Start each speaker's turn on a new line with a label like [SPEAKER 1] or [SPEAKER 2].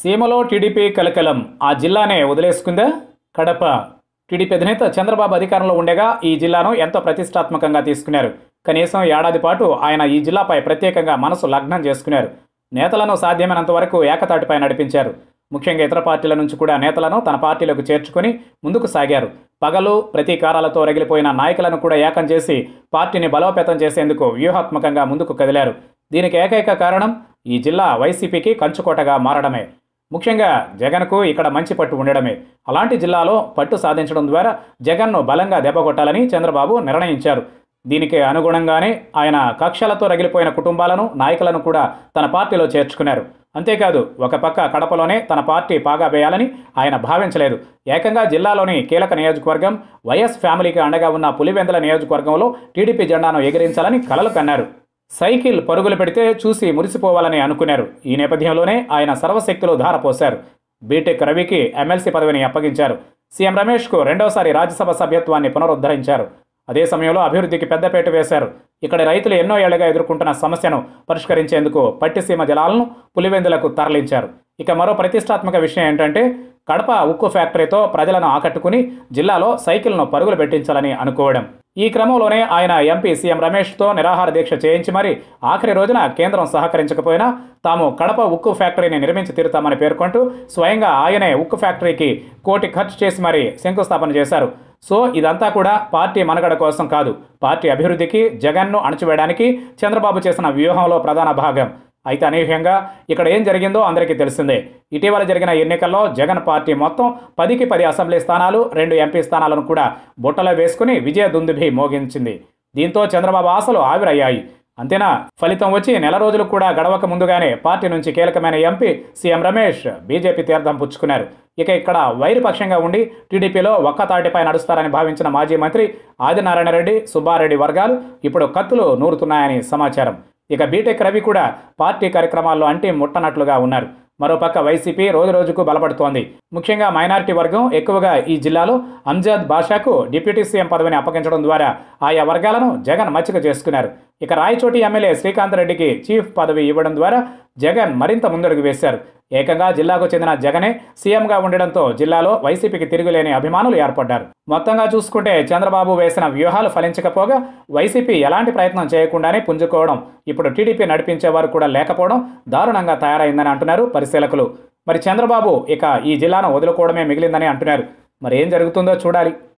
[SPEAKER 1] సీమలో టీడీపీ కలకలం ఆ జిల్లానే వదిలేసుకుందా కడప టీడీపీ అధినేత చంద్రబాబు అధికారంలో ఉండగా ఈ జిల్లాను ఎంతో ప్రతిష్టాత్మకంగా తీసుకున్నారు కనీసం ఏడాది పాటు ఆయన ఈ జిల్లాపై ప్రత్యేకంగా మనసు లగ్నం చేసుకున్నారు నేతలను సాధ్యమైనంత వరకు ఏకతాటిపై నడిపించారు ముఖ్యంగా ఇతర పార్టీల నుంచి కూడా నేతలను తన పార్టీలోకి చేర్చుకుని ముందుకు సాగారు పగలు ప్రతీకారాలతో రగిలిపోయిన నాయకులను కూడా ఏకం చేసి పార్టీని బలోపేతం చేసేందుకు వ్యూహాత్మకంగా ముందుకు కదిలారు దీనికి ఏకైక కారణం ఈ జిల్లా వైసీపీకి కంచుకోటగా మారడమే ముఖ్యంగా జగన్కు ఇక్కడ మంచి పట్టు ఉండడమే అలాంటి జిల్లాలో పట్టు సాధించడం ద్వారా జగన్ను బలంగా దెబ్బకొట్టాలని చంద్రబాబు నిర్ణయించారు దీనికి అనుగుణంగానే ఆయన కక్షలతో రగిలిపోయిన కుటుంబాలను నాయకులను కూడా తన పార్టీలో చేర్చుకున్నారు అంతేకాదు ఒక పక్క కడపలోనే తన పార్టీ పాగా వేయాలని ఆయన భావించలేదు ఏకంగా జిల్లాలోని కీలక నియోజకవర్గం వైఎస్ ఫ్యామిలీకి అండగా ఉన్న పులివెందుల నియోజకవర్గంలో టీడీపీ జెండాను ఎగిరించాలని కలలు కన్నారు సైకిల్ పరుగులు పెడితే చూసి మురిసిపోవాలని అనుకున్నారు ఈ నేపథ్యంలోనే ఆయన సర్వశక్తులు ధారపోశారు బీటెక్ రవికి ఎమ్మెల్సీ పదవిని అప్పగించారు సీఎం రమేష్కు రెండవసారి రాజ్యసభ సభ్యత్వాన్ని పునరుద్ధరించారు అదే సమయంలో అభివృద్ధికి పెద్దపీట వేశారు ఇక్కడ రైతులు ఎన్నో ఏళ్లుగా ఎదుర్కొంటున్న సమస్యను పరిష్కరించేందుకు పట్టిసీమ జలాలను పులివెందులకు తరలించారు ఇక మరో ప్రతిష్టాత్మక విషయం ఏంటంటే కడప ఉక్కు ఫ్యాక్టరీతో ప్రజలను ఆకట్టుకుని జిల్లాలో సైకిల్ను పరుగులు పెట్టించాలని అనుకోవడం ఈ క్రమంలోనే ఆయన ఎంపీ సీఎం రమేష్తో నిరాహార దీక్ష చేయించి మరి ఆఖరి రోజున కేంద్రం సహకరించకపోయినా తాము కడప ఉక్కు ఫ్యాక్టరీని నిర్మించి తీరుతామని పేర్కొంటూ స్వయంగా ఆయనే ఉక్కు ఫ్యాక్టరీకి కోటి ఖర్చు చేసి మరి శంకుస్థాపన చేశారు సో ఇదంతా కూడా పార్టీ మనుగడ కోసం కాదు పార్టీ అభివృద్ధికి జగన్ను అణచివేయడానికి చంద్రబాబు చేసిన వ్యూహంలో ప్రధాన భాగం అయితే అనూహ్యంగా ఇక్కడ ఏం జరిగిందో అందరికీ తెలిసిందే ఇటీవల జరిగిన ఎన్నికల్లో జగన్ పార్టీ మొత్తం పదికి పది అసెంబ్లీ స్థానాలు రెండు ఎంపీ స్థానాలను కూడా బుట్టలో వేసుకుని విజయ దుందుభి మోగించింది దీంతో చంద్రబాబు ఆశలు ఆవిరయ్యాయి అంతేనా ఫలితం వచ్చి నెల రోజులు కూడా గడవక ముందుగానే పార్టీ నుంచి కీలకమైన ఎంపీ సీఎం రమేష్ బీజేపీ తీర్థం పుచ్చుకున్నారు ఇక ఇక్కడ వైరుపక్షంగా ఉండి టీడీపీలో ఒక్క తాటిపై నడుస్తారని భావించిన మాజీ మంత్రి ఆదినారాయణ రెడ్డి సుబ్బారెడ్డి వర్గాలు ఇప్పుడు కత్తులు నూరుతున్నాయని సమాచారం ఇక బీటెక్ రవి కూడా పార్టీ కార్యక్రమాల్లో అంటి ముట్టనట్లుగా ఉన్నారు మరోపక్క వైసీపీ రోజు రోజుకు బలపడుతోంది ముఖ్యంగా మైనారిటీ వర్గం ఎక్కువగా ఈ జిల్లాలో అంజాద్ బాషాకు డిప్యూటీ సీఎం పదవిని అప్పగించడం ద్వారా ఆయా వర్గాలను జగన్ మచ్చిక చేసుకున్నారు ఇక రాయచోటి ఎమ్మెల్యే శ్రీకాంత్ రెడ్డికి చీఫ్ పదవి ఇవ్వడం ద్వారా జగన్ మరింత ముందడుగు వేశారు ఏకంగా జిల్లాకు చెందిన జగనే సీఎంగా ఉండడంతో జిల్లాలో వైసీపీకి తిరుగులేని అభిమానులు ఏర్పడ్డారు మొత్తంగా చూసుకుంటే చంద్రబాబు వేసిన వ్యూహాలు ఫలించకపోగా వైసీపీ ఎలాంటి ప్రయత్నం చేయకుండానే పుంజుకోవడం ఇప్పుడు టీడీపీ నడిపించేవారు కూడా లేకపోవడం దారుణంగా తయారైందని అంటున్నారు పరిశీలకులు మరి చంద్రబాబు ఇక ఈ జిల్లాను వదులుకోవడమే మిగిలిందని అంటున్నారు మరి ఏం జరుగుతుందో చూడాలి